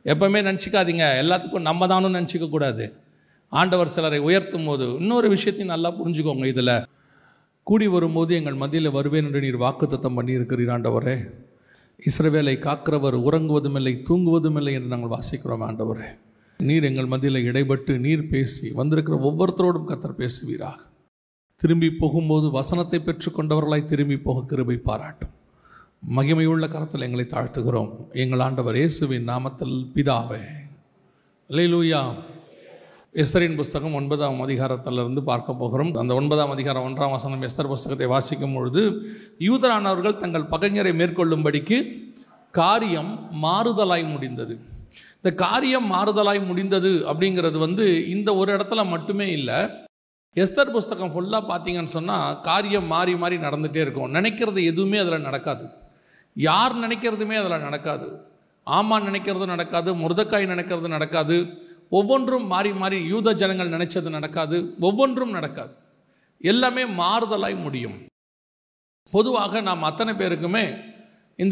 எப்பவுமே நினச்சிக்காதீங்க எல்லாத்துக்கும் நம்ம தானும் நினச்சிக்க கூடாது ஆண்டவர் சிலரை உயர்த்தும் போது இன்னொரு விஷயத்தையும் நல்லா புரிஞ்சுக்கோங்க இதில் கூடி வரும்போது எங்கள் மத்தியில் வருவேன் என்று நீர் வாக்குத்தத்தம் பண்ணியிருக்கிறீர் ஆண்டவரே இஸ்ரவேலை காக்கிறவர் உறங்குவதுமில்லை தூங்குவதுமில்லை என்று நாங்கள் வாசிக்கிறோம் ஆண்டவரே நீர் எங்கள் மத்தியில் இடைப்பட்டு நீர் பேசி வந்திருக்கிற ஒவ்வொருத்தரோடும் கத்தர் பேசுவீராக திரும்பி போகும்போது வசனத்தை பெற்றுக்கொண்டவர்களாய் திரும்பி போக கிருபை பாராட்டும் மகிமையுள்ள கரத்தில் எங்களை தாழ்த்துகிறோம் எங்கள் ஆண்டவர் இயேசுவின் நாமத்தில் பிதாவே அல்லேலூயா எஸ்தரின் புஸ்தகம் ஒன்பதாம் அதிகாரத்திலிருந்து பார்க்க போகிறோம் அந்த ஒன்பதாம் அதிகாரம் ஒன்றாம் வசனம் எஸ்தர் புஸ்தகத்தை வாசிக்கும் பொழுது யூதரானவர்கள் தங்கள் பகைஞரை மேற்கொள்ளும்படிக்கு காரியம் மாறுதலாய் முடிந்தது இந்த காரியம் மாறுதலாய் முடிந்தது அப்படிங்கிறது வந்து இந்த ஒரு இடத்துல மட்டுமே இல்லை எஸ்தர் புஸ்தகம் ஃபுல்லாக பார்த்தீங்கன்னு சொன்னால் காரியம் மாறி மாறி நடந்துகிட்டே இருக்கும் நினைக்கிறது எதுவுமே அதில் நடக்காது யார் நினைக்கிறதுமே அதில் நடக்காது ஆமான் நினைக்கிறது நடக்காது முருதக்காய் நினைக்கிறது நடக்காது ஒவ்வொன்றும் மாறி மாறி யூத ஜனங்கள் நினைச்சது நடக்காது ஒவ்வொன்றும் நடக்காது எல்லாமே மாறுதலாய் முடியும் பொதுவாக நாம் அத்தனை பேருக்குமே இந்த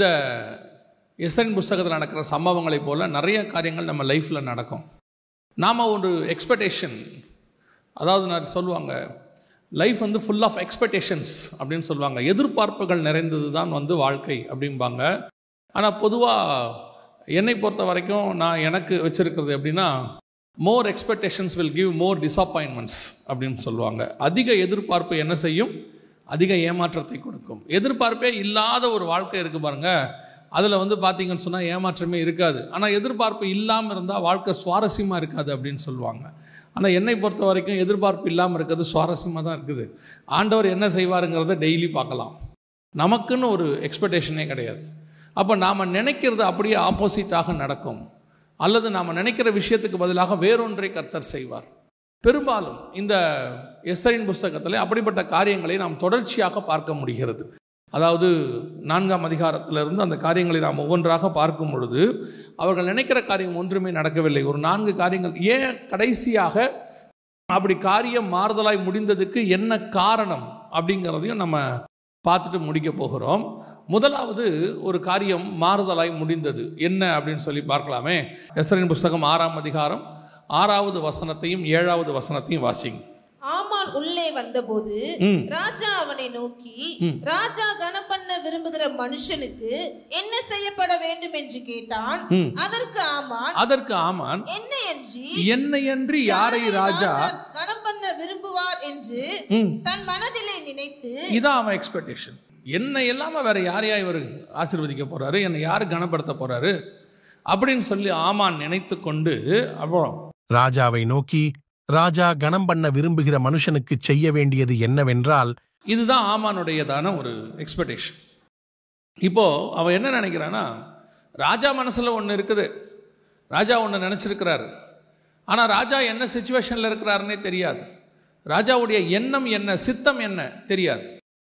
எஸ்என் புஸ்தகத்தில் நடக்கிற சம்பவங்களைப் போல் நிறைய காரியங்கள் நம்ம லைஃப்பில் நடக்கும் நாம் ஒரு எக்ஸ்பெக்டேஷன் அதாவது நான் சொல்லுவாங்க லைஃப் வந்து ஃபுல் ஆஃப் எக்ஸ்பெக்டேஷன்ஸ் அப்படின்னு சொல்லுவாங்க எதிர்பார்ப்புகள் நிறைந்தது தான் வந்து வாழ்க்கை அப்படிம்பாங்க ஆனால் பொதுவாக என்னை பொறுத்த வரைக்கும் நான் எனக்கு வச்சுருக்கிறது எப்படின்னா more expectations will give more disappointments அப்படின்னு சொல்லுவாங்க அதிக எதிர்பார்ப்பு என்ன செய்யும் அதிக ஏமாற்றத்தை கொடுக்கும் எதிர்பார்ப்பே இல்லாத ஒரு வாழ்க்கை இருக்குது பாருங்கள் அதில் வந்து பார்த்தீங்கன்னு சொன்னால் ஏமாற்றமே இருக்காது ஆனால் எதிர்பார்ப்பு இல்லாமல் இருந்தால் வாழ்க்கை சுவாரஸ்யமாக இருக்காது அப்படின்னு சொல்லுவாங்க ஆனால் என்னை பொறுத்த வரைக்கும் எதிர்பார்ப்பு இல்லாமல் இருக்கிறது சுவாரஸ்யமாக தான் இருக்குது ஆண்டவர் என்ன செய்வாருங்கிறத டெய்லி பார்க்கலாம் நமக்குன்னு ஒரு எக்ஸ்பெக்டேஷனே கிடையாது அப்போ நாம் நினைக்கிறது அப்படியே ஆப்போசிட்டாக நடக்கும் அல்லது நாம் நினைக்கிற விஷயத்துக்கு பதிலாக வேறொன்றை கர்த்தர் செய்வார் பெரும்பாலும் இந்த எஸ்தரின் புஸ்தகத்தில் அப்படிப்பட்ட காரியங்களை நாம் தொடர்ச்சியாக பார்க்க முடிகிறது அதாவது நான்காம் அதிகாரத்திலிருந்து அந்த காரியங்களை நாம் ஒவ்வொன்றாக பார்க்கும் பொழுது அவர்கள் நினைக்கிற காரியம் ஒன்றுமே நடக்கவில்லை ஒரு நான்கு காரியங்கள் ஏன் கடைசியாக அப்படி காரியம் மாறுதலாய் முடிந்ததுக்கு என்ன காரணம் அப்படிங்கிறதையும் நம்ம பார்த்துட்டு முடிக்க போகிறோம் முதலாவது ஒரு காரியம் மாறுதலாய் முடிந்தது என்ன அப்படின்னு சொல்லி பார்க்கலாமே எஸ்தரின் புஸ்தகம் ஆறாம் அதிகாரம் ஆறாவது வசனத்தையும் ஏழாவது வசனத்தையும் வாசிங்க ஆமான் உள்ளே வந்தபோது ம். ராஜா அவனை நோக்கி ராஜா கனம் பண்ண விரும்புகிற மனுஷனுக்கு என்ன செய்யப்பட வேண்டும் என்று கேட்டான் ம். அதற்கு ஆமான் அதற்கு ஆமான் என்ன என்று என்னையன்றி யாரை ராஜா கனம் பண்ண விரும்புவார் என்று ம், தன் மனதிலே நினைத்து இதான் அவன் எக்ஸ்பெக்டேஷன் என்னை இல்லாம வேற யாரையா இவர் ஆசீர்வதிக்க போறாரு என்னை யாரு கனப்படுத்த போறாரு அப்படின்னு சொல்லி ஆமான் நினைத்து கொண்டு அப்புறம் ராஜாவை நோக்கி ராஜா கனம் பண்ண விரும்புகிற மனுஷனுக்கு செய்ய வேண்டியது என்னவென்றால் இதுதான் ஆமானுடையதான ஒரு எக்ஸ்பெக்டேஷன் இப்போ அவன் என்ன நினைக்கிறான்னா ராஜா மனசுல ஒன்று இருக்குது ராஜா ஒன்று நினச்சிருக்கிறாரு ஆனால் ராஜா என்ன சுச்சுவேஷனில் இருக்கிறாருன்னே தெரியாது ராஜாவுடைய எண்ணம் என்ன சித்தம் என்ன தெரியாது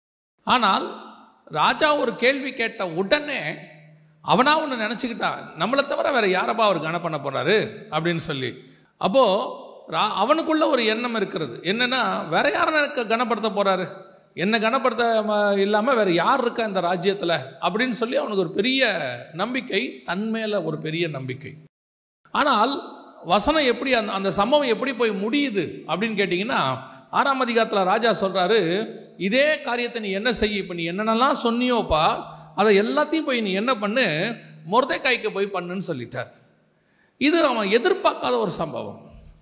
ஆனால் ராஜா ஒரு கேள்வி கேட்ட உடனே அவனா ஒன்று நினச்சிக்கிட்டான் நம்மளை தவிர வேற யாரப்பா அவர் கன பண்ண போறாரு அப்படின்னு சொல்லி அப்போ ரா- அவனுக்குள்ள ஒரு எண்ணம் இருக்கிறது என்னன்னா வேற யாரை எனக்கு கனப்படுத்த போறாரு என்ன கனப்படுத்த ம- இல்லாம வேற யார் இருக்கா இந்த ராஜ்யத்துல அப்படின்னு சொல்லி அவனுக்கு ஒரு பெரிய நம்பிக்கை தன் மேல ஒரு பெரிய நம்பிக்கை ஆனால் வசனம் எப்படி அந்த அந்த சம்பவம் எப்படி போய் முடியுது அப்படின்னு கேட்டிங்கன்னா ஆறாம் அதிகாரத்தில் ராஜா சொல்றாரு இதே காரியத்தை நீ என்ன செய்ய இப்போ நீ என்னென்னலாம் சொன்னியோப்பா அதை எல்லாத்தையும் போய் நீ என்ன பண்ணு மொர்தேக்காய்க்கு போய் பண்ணுன்னு சொல்லிட்டார் இது அவன் எதிர்பார்க்காத ஒரு சம்பவம்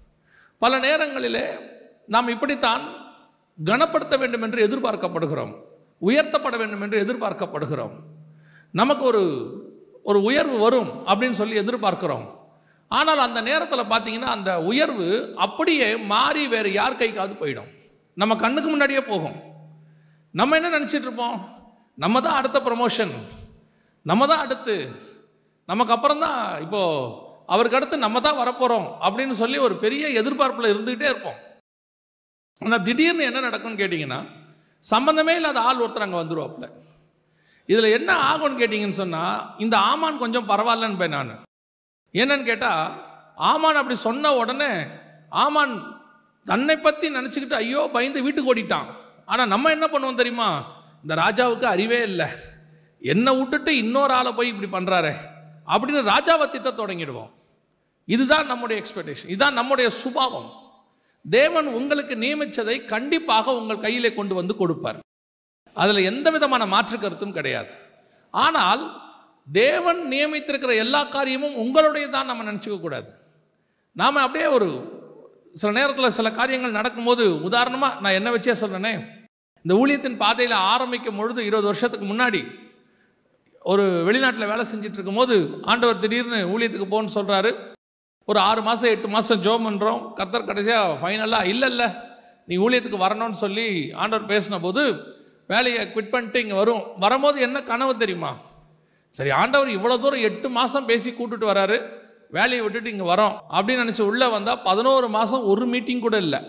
பல நேரங்களிலே நாம் இப்படித்தான் கனப்படுத்த வேண்டும் என்று எதிர்பார்க்கப்படுகிறோம் உயர்த்தப்பட வேண்டும் என்று எதிர்பார்க்கப்படுகிறோம் நமக்கு ஒரு ஒரு உயர்வு வரும் அப்படின்னு சொல்லி எதிர்பார்க்கிறோம் ஆனால் அந்த நேரத்தில் பார்த்தீங்கன்னா அந்த உயர்வு அப்படியே மாறி வேறு யார் கைக்காவது போயிடும் நம்ம கண்ணுக்கு முன்னாடியே போகும் நம்ம என்ன நினச்சிட்டு இருப்போம் நம்ம தான் அடுத்த ப்ரமோஷன் நம்ம தான் அடுத்து நமக்கு அப்புறம் தான் இப்போ அவருக்கு அடுத்து நம்ம தான் வரப்போகிறோம் அப்படின்னு சொல்லி ஒரு பெரிய எதிர்பார்ப்பில் இருந்துக்கிட்டே இருப்போம் ஆனால் திடீர்னு என்ன நடக்கும்னு கேட்டிங்கன்னா சம்பந்தமே இல்லாத ஆள் ஒருத்தர் அங்கே வந்துருவாப்புல இதில் என்ன ஆகும்னு கேட்டிங்கன்னு சொன்னால் இந்த ஆமான் கொஞ்சம் பரவாயில்லன்னு போய் நான் என்னன்னு கேட்டால் ஆமான் அப்படி சொன்ன உடனே ஆமான் தன்னை பற்றி நினச்சிக்கிட்டு ஐயோ பயந்து வீட்டுக்கு ஓடிட்டான் ஆனால் நம்ம என்ன பண்ணுவோம் தெரியுமா இந்த ராஜாவுக்கு அறிவே இல்லை என்னை விட்டுட்டு இன்னொரு ஆளை போய் இப்படி பண்ணுறாரே அப்படின்னு ராஜாவை திட்ட தொடங்கிடுவோம் இதுதான் நம்முடைய எக்ஸ்பெக்டேஷன் இதுதான் நம்முடைய சுபாவம் தேவன் உங்களுக்கு நியமிச்சதை கண்டிப்பாக உங்கள் கையிலே கொண்டு வந்து கொடுப்பார் அதில் எந்த விதமான மாற்று கருத்தும் கிடையாது ஆனால் தேவன் நியமித்திருக்கிற எல்லா காரியமும் உங்களுடைய தான் நம்ம நினச்சிக்க கூடாது நாம் அப்படியே ஒரு சில நேரத்தில் சில காரியங்கள் நடக்கும்போது உதாரணமாக நான் என்ன வச்சே சொல்கிறேனே இந்த ஊழியத்தின் பாதையில் ஆரம்பிக்கும் பொழுது இருபது வருஷத்துக்கு முன்னாடி ஒரு வெளிநாட்டில் வேலை செஞ்சுட்டு இருக்கும்போது ஆண்டவர் திடீர்னு ஊழியத்துக்கு போன்னு சொல்கிறாரு ஒரு ஆறு மாதம் எட்டு மாதம் ஜோம் பண்ணுறோம் கர்த்தர் கடைசியாக ஃபைனலாக இல்லை இல்லை நீ ஊழியத்துக்கு வரணும்னு சொல்லி ஆண்டவர் பேசின போது வேலையை குவிட் பண்ணிட்டு இங்கே வரும் வரும்போது என்ன கனவு தெரியுமா சரி ஆண்டவர் இவ்வளோ தூரம் எட்டு மாதம் பேசி கூட்டுட்டு வராரு வேலையை விட்டுட்டு இங்கே வரோம் அப்படின்னு நினச்சி உள்ளே வந்தால் பதினோரு மாதம் ஒரு மீட்டிங் கூட இல்லை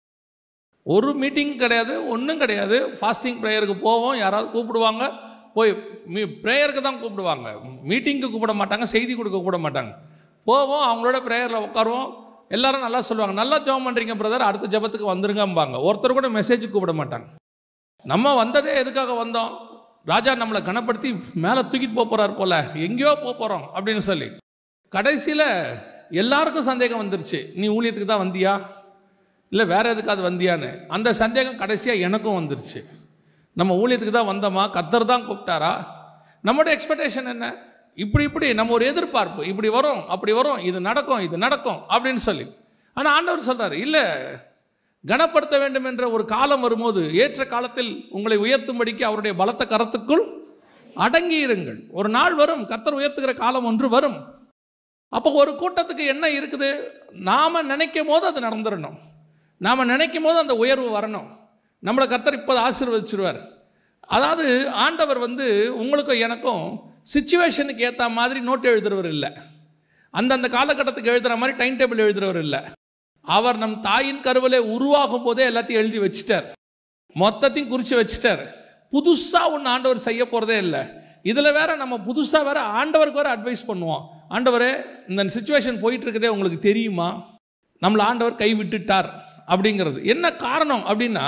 ஒரு மீட்டிங் கிடையாது ஒன்றும் கிடையாது ஃபாஸ்டிங் ப்ரேயருக்கு போவோம் யாராவது கூப்பிடுவாங்க போய் மீ ப்ரேயருக்கு தான் கூப்பிடுவாங்க மீட்டிங்க்கு கூப்பிட மாட்டாங்க செய்தி கொடுக்க கூப்பிட மாட்டாங்க போவோம் அவங்களோட ப்ரேயரில் உட்காருவோம் எல்லாரும் நல்லா சொல்லுவாங்க நல்லா ஜெபம் பண்ணுறீங்க பிரதர் அடுத்த ஜெபத்துக்கு வந்துருங்கம்பாங்க ஒருத்தர் கூட மெசேஜ் கூப்பிட மாட்டாங்க நம்ம வந்ததே எதுக்காக வந்தோம் ராஜா நம்மளை கனப்படுத்தி மேலே தூக்கிட்டு போக போகிறார் போல எங்கேயோ போக போகிறோம் அப்படின்னு சொல்லி கடைசியில் எல்லாருக்கும் சந்தேகம் வந்துருச்சு நீ ஊழியத்துக்கு தான் வந்தியா இல்லை வேற எதுக்காவது வந்தியான்னு அந்த சந்தேகம் கடைசியாக எனக்கும் வந்துருச்சு நம்ம ஊழியத்துக்கு தான் வந்தோமா கத்தர் தான் கூப்பிட்டாரா நம்முடைய எக்ஸ்பெக்டேஷன் என்ன இப்படி இப்படி நம்ம ஒரு எதிர்பார்ப்பு இப்படி வரும் அப்படி வரும் இது நடக்கும் இது நடக்கும் அப்படின்னு சொல்லி ஆனால் ஆண்டவர் சொல்றாரு இல்லை கனப்படுத்த வேண்டும் என்ற ஒரு காலம் வரும்போது ஏற்ற காலத்தில் உங்களை உயர்த்தும்படிக்கு அவருடைய பலத்த கரத்துக்குள் அடங்கி இருங்கள் ஒரு நாள் வரும் கர்த்தர் உயர்த்துகிற காலம் ஒன்று வரும் அப்போ ஒரு கூட்டத்துக்கு என்ன இருக்குது நாம நினைக்கும் போது அது நடந்துடணும் நாம நினைக்கும் போது அந்த உயர்வு வரணும் நம்மளை கர்த்தர் இப்போது ஆசீர்வதிச்சிருவார் அதாவது ஆண்டவர் வந்து உங்களுக்கும் எனக்கும் சுச்சுவேஷனுக்கு ஏற்ற மாதிரி நோட் எழுதுறவர் இல்லை அந்தந்த காலகட்டத்துக்கு எழுதுகிற மாதிரி டைம் டேபிள் எழுதுறவர் இல்லை அவர் நம் தாயின் கருவிலே உருவாகும் போதே எல்லாத்தையும் எழுதி வச்சிட்டார் மொத்தத்தையும் குறித்து வச்சிட்டார் புதுசாக ஒன்று ஆண்டவர் செய்ய போகிறதே இல்லை இதில் வேற நம்ம புதுசாக வேற ஆண்டவருக்கு வேற அட்வைஸ் பண்ணுவோம் ஆண்டவரே இந்த சுச்சுவேஷன் போயிட்டு இருக்குதே உங்களுக்கு தெரியுமா நம்மளை ஆண்டவர் கை விட்டுட்டார் அப்படிங்கிறது என்ன காரணம் அப்படின்னா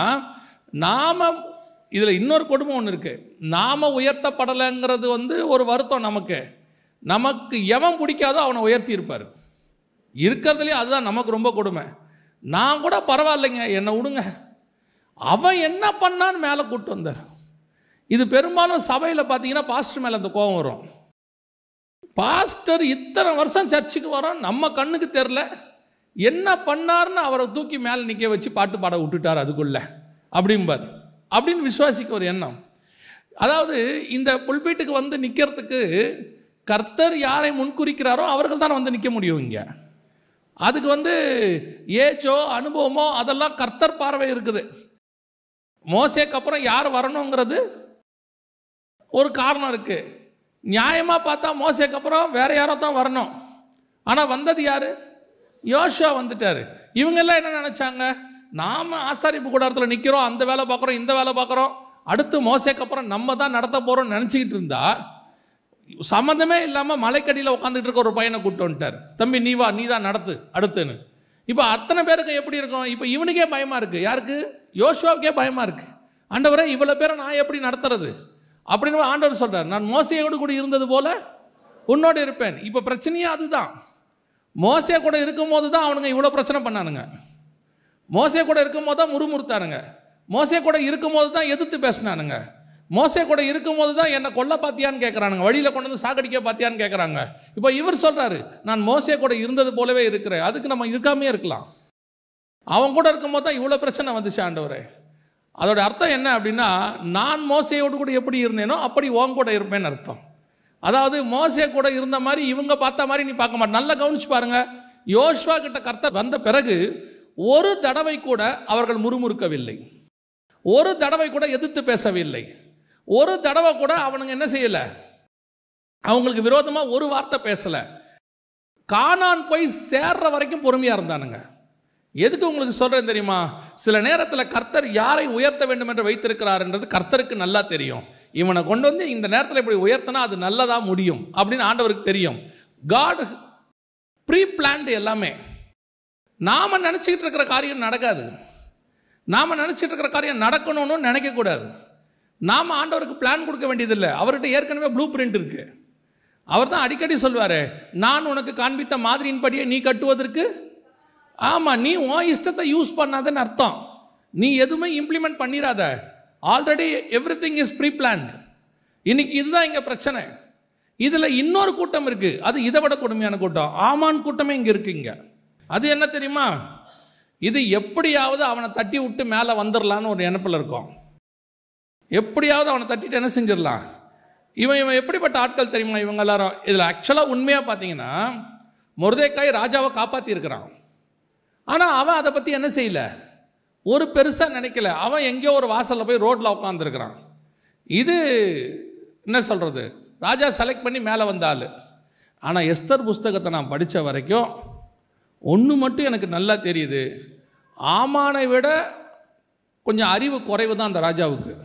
நாம இதில் இன்னொரு கொடுமை ஒன்று இருக்கு நாம உயர்த்தப்படலைங்கிறது வந்து ஒரு வருத்தம் நமக்கு நமக்கு எவன் பிடிக்காதோ அவனை உயர்த்தி இருப்பார் இருக்கிறதுலேயே அதுதான் நமக்கு ரொம்ப கொடுமை நான் கூட பரவாயில்லைங்க என்னை விடுங்க அவன் என்ன பண்ணான்னு மேலே கூட்டு வந்தார் இது பெரும்பாலும் சபையில் பார்த்தீங்கன்னா பாஸ்டர் மேலே அந்த கோபம் வரும் பாஸ்டர் இத்தனை வருஷம் சர்ச்சுக்கு வரோம் நம்ம கண்ணுக்கு தெரில என்ன பண்ணார்னு அவரை தூக்கி மேலே நிற்க வச்சு பாட்டு பாட விட்டுட்டார் அதுக்குள்ள அப்படிம்பார் அப்படின்னு விசுவாசிக்க ஒரு எண்ணம் அதாவது இந்த புல்பீட்டுக்கு வந்து நிற்கிறதுக்கு கர்த்தர் யாரை முன்குறிக்கிறாரோ அவர்கள் தான் வந்து நிற்க முடியும் இங்கே அதுக்கு வந்து ஏஜோ அனுபவமோ அதெல்லாம் கர்த்தர் பார்வை இருக்குது மோசேக்கு அப்புறம் யார் வரணுங்கிறது ஒரு காரணம் இருக்கு நியாயமா பார்த்தா மோசேக்கு அப்புறம் வேற யாரோ தான் வரணும் ஆனா வந்தது யாரு யோஷுவா வந்துட்டாரு இவங்க எல்லாம் என்ன நினைச்சாங்க நாம ஆசாரிப்பு கூடாரத்தில் நிக்கிறோம் அந்த வேலை பார்க்குறோம் இந்த வேலை பார்க்குறோம் அடுத்து மோசேக்கு அப்புறம் நம்ம தான் நடத்த போறோம்னு நினச்சிக்கிட்டு இருந்தா சம்மந்தமே இல்லாமல் மலைக்கடியில் உட்காந்துட்டு இருக்க ஒரு பையனை கூப்பிட்டு வந்துட்டார் தம்பி நீ வா நீ தான் நடத்து அடுத்துன்னு இப்போ அத்தனை பேருக்கு எப்படி இருக்கும் இப்போ இவனுக்கே பயமா இருக்கு யாருக்கு யோசுவாவுக்கே பயமா இருக்கு ஆண்டவரே இவ்வளோ பேரை நான் எப்படி நடத்துறது அப்படின்னு ஆண்டவர் சொல்றார் நான் மோசையோடு கூட இருந்தது போல உன்னோடு இருப்பேன் இப்போ பிரச்சனையே அதுதான் மோசே கூட இருக்கும்போது தான் அவனுங்க இவ்வளோ பிரச்சனை பண்ணானுங்க மோசே கூட இருக்கும்போது தான் முறுமுறுத்தானுங்க மோசே கூட இருக்கும்போது தான் எதிர்த்து பேசினானுங்க மோசே கூட இருக்கும்போது தான் என்னை கொல்ல பாத்தியான்னு கேட்குறானுங்க வழியில் கொண்டு வந்து சாகடிக்க பாத்தியான்னு கேட்குறாங்க இப்போ இவர் சொல்றாரு நான் மோசே கூட இருந்தது போலவே இருக்கிறேன் அதுக்கு நம்ம இருக்காமே இருக்கலாம் அவன் கூட இருக்கும்போது தான் இவ்வளோ பிரச்சனை வந்துச்சு ஆண்டவரே அதோட அர்த்தம் என்ன அப்படின்னா நான் மோசையோடு கூட எப்படி இருந்தேனோ அப்படி உன் கூட இருப்பேன்னு அர்த்தம் அதாவது மோசே கூட இருந்த மாதிரி இவங்க பார்த்த மாதிரி நீ பார்க்க மாட்ட நல்லா கவனிச்சு பாருங்க யோஷ்வா கிட்ட கர்த்தர் வந்த பிறகு ஒரு தடவை கூட அவர்கள் முறுமுறுக்கவில்லை ஒரு தடவை கூட எதிர்த்து பேசவில்லை ஒரு தடவை கூட அவனுங்க என்ன செய்யல அவங்களுக்கு விரோதமா ஒரு வார்த்தை பேசல கானான் போய் சேர்ற வரைக்கும் பொறுமையா இருந்தானுங்க எதுக்கு உங்களுக்கு சொல்றேன் தெரியுமா சில நேரத்தில் கர்த்தர் யாரை உயர்த்த வேண்டும் என்று வைத்திருக்கிறார்ன்றது கர்த்தருக்கு நல்லா தெரியும் இவனை கொண்டு வந்து இந்த நேரத்தில் இப்படி உயர்த்தினா அது நல்லதா முடியும் அப்படின்னு ஆண்டவருக்கு தெரியும் காட் ப்ரீ பிளான்டு எல்லாமே நாம நினச்சிக்கிட்டு இருக்கிற காரியம் நடக்காது நாம நினச்சிட்டு இருக்கிற காரியம் நடக்கணும்னு நினைக்கக்கூடாது நாம ஆண்டவருக்கு பிளான் கொடுக்க வேண்டியதில்லை அவர்கிட்ட ஏற்கனவே ப்ளூ பிரிண்ட் இருக்கு அவர் தான் அடிக்கடி சொல்வாரு நான் உனக்கு காண்பித்த மாதிரியின்படியே நீ கட்டுவதற்கு ஆமாம் நீ உன் இஷ்டத்தை யூஸ் பண்ணாதன்னு அர்த்தம் நீ எதுவுமே இம்ப்ளிமெண்ட் பண்ணிடாத already everything is pre planned இன்னைக்கு இதுதான் இங்கே பிரச்சனை இதில் இன்னொரு கூட்டம் இருக்கு அது இதை விட கொடுமையான கூட்டம் ஆமான் கூட்டமே இங்கே இருக்கு இங்க அது என்ன தெரியுமா இது எப்படியாவது அவனை தட்டி விட்டு மேலே வந்துடலான்னு ஒரு நினப்பில் இருக்கும் எப்படியாவது அவனை தட்டிட்டு என்ன செஞ்சிடலாம் இவன் இவன் எப்படிப்பட்ட ஆட்கள் தெரியுமா இவங்க எல்லாரும் இதில் ஆக்சுவலாக உண்மையாக பார்த்தீங்கன்னா முருதைக்காய் ராஜாவை காப்பாற்றிருக்கிறான் ஆனால் அவன் அதை பற்றி என்ன செய்யல ஒரு பெருசாக நினைக்கல அவன் எங்கேயோ ஒரு வாசலில் போய் ரோட்டில் உட்காந்துருக்கிறான் இது என்ன சொல்கிறது ராஜா செலக்ட் பண்ணி மேலே வந்த ஆள் ஆனால் எஸ்தர் புஸ்தகத்தை நான் படித்த வரைக்கும் ஒன்று மட்டும் எனக்கு நல்லா தெரியுது ஆமானை விட கொஞ்சம் அறிவு குறைவு தான் அந்த ராஜாவுக்கு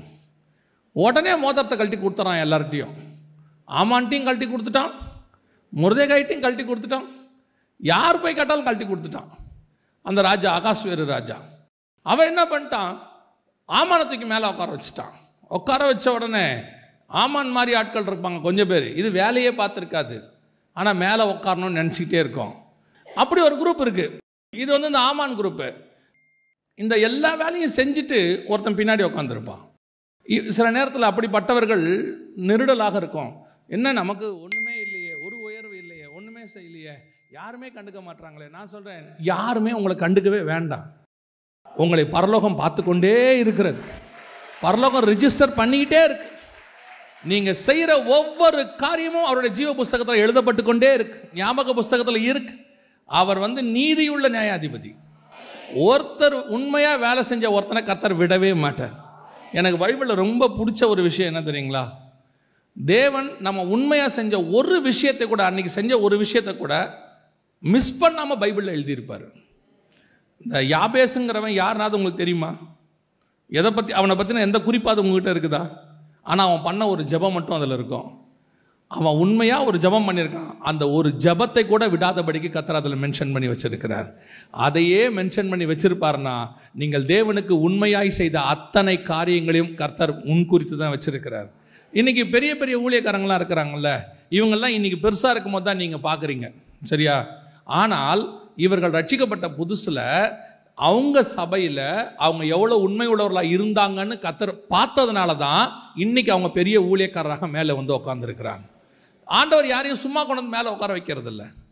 உடனே மோதிரத்தை கழட்டி கொடுத்துறான் எல்லார்ட்டையும் ஆமான்ட்டையும் கழட்டி கொடுத்துட்டான் முருதைகாய்ட்டையும் கழட்டி கொடுத்துட்டான் யார் போய் கேட்டாலும் கழட்டி கொடுத்துட்டான் அந்த ராஜா ஆகாஸ்வேரு ராஜா அவன் என்ன பண்ணிட்டான் ஆமானத்துக்கு மேலே உட்கார வச்சுட்டான் உட்கார வச்ச உடனே ஆமான் மாதிரி ஆட்கள் இருப்பாங்க கொஞ்சம் பேர் இது வேலையே பார்த்துருக்காது ஆனால் மேலே உட்காரணும்னு நினச்சிக்கிட்டே இருக்கோம் அப்படி ஒரு குரூப் இருக்கு இது வந்து இந்த ஆமான் குரூப்பு இந்த எல்லா வேலையும் செஞ்சுட்டு ஒருத்தன் பின்னாடி உட்காந்துருப்பான் சில நேரத்தில் அப்படிப்பட்டவர்கள் நெருடலாக இருக்கும் என்ன நமக்கு ஒன்றுமே இல்லையே ஒரு உயர்வு இல்லையே ஒன்றுமே செய்யலையே யாருமே கண்டுக்க மாட்றாங்களே நான் சொல்கிறேன் யாருமே உங்களை கண்டுக்கவே வேண்டாம் உங்களை பரலோகம் பார்த்து கொண்டே இருக்கிறது பரலோகம் ரிஜிஸ்டர் பண்ணிக்கிட்டே இருக்கு நீங்க செய்யற ஒவ்வொரு காரியமும் அவருடைய ஜீவ புஸ்தகத்தில் எழுதப்பட்டு கொண்டே இருக்கு ஞாபக புஸ்தகத்தில் இருக்கு அவர் வந்து நீதியுள்ள நியாயாதிபதி ஒருத்தர் உண்மையா வேலை செஞ்ச ஒருத்தனை கர்த்தர் விடவே மாட்டார் எனக்கு பைபிளில் ரொம்ப பிடிச்ச ஒரு விஷயம் என்ன தெரியுங்களா தேவன் நம்ம உண்மையாக செஞ்ச ஒரு விஷயத்தை கூட அன்னைக்கு செஞ்ச ஒரு விஷயத்தை கூட மிஸ் பண்ணாமல் பைபிளில் எழுதியிருப்பார் இந்த யாபேசுங்கிறவன் யாருனாவது உங்களுக்கு தெரியுமா எதை பற்றி அவனை பற்றின எந்த குறிப்பாவது உங்ககிட்ட இருக்குதா ஆனால் அவன் பண்ண ஒரு ஜெபம் மட்டும் அதில் இருக்கும் அவன் உண்மையாக ஒரு ஜெபம் பண்ணியிருக்கான் அந்த ஒரு ஜெபத்தை கூட விடாதபடிக்கு கத்தர் அதில் மென்ஷன் பண்ணி வச்சிருக்கிறார் அதையே மென்ஷன் பண்ணி வச்சிருப்பாருன்னா நீங்கள் தேவனுக்கு உண்மையாய் செய்த அத்தனை காரியங்களையும் கர்த்தர் முன்குறித்து தான் வச்சிருக்கிறார் இன்னைக்கு பெரிய பெரிய ஊழியக்காரங்களாம் இருக்கிறாங்கல்ல இவங்கெல்லாம் இன்னைக்கு பெருசாக இருக்கும் போது தான் நீங்கள் பார்க்குறீங்க சரியா ஆனால் இவர்கள் ரட்சிக்கப்பட்ட புதுசில் அவங்க சபையில் அவங்க எவ்வளோ உண்மை உள்ளவர்களாக இருந்தாங்கன்னு கத்தர் பார்த்ததுனால தான் இன்னைக்கு அவங்க பெரிய ஊழியக்காரராக மேலே வந்து உட்காந்துருக்கிறாங்க ஆண்டவர் யாரையும் சும்மா கொண்டு வந்து மேலே உட்கார வைக்கிறது இல்லை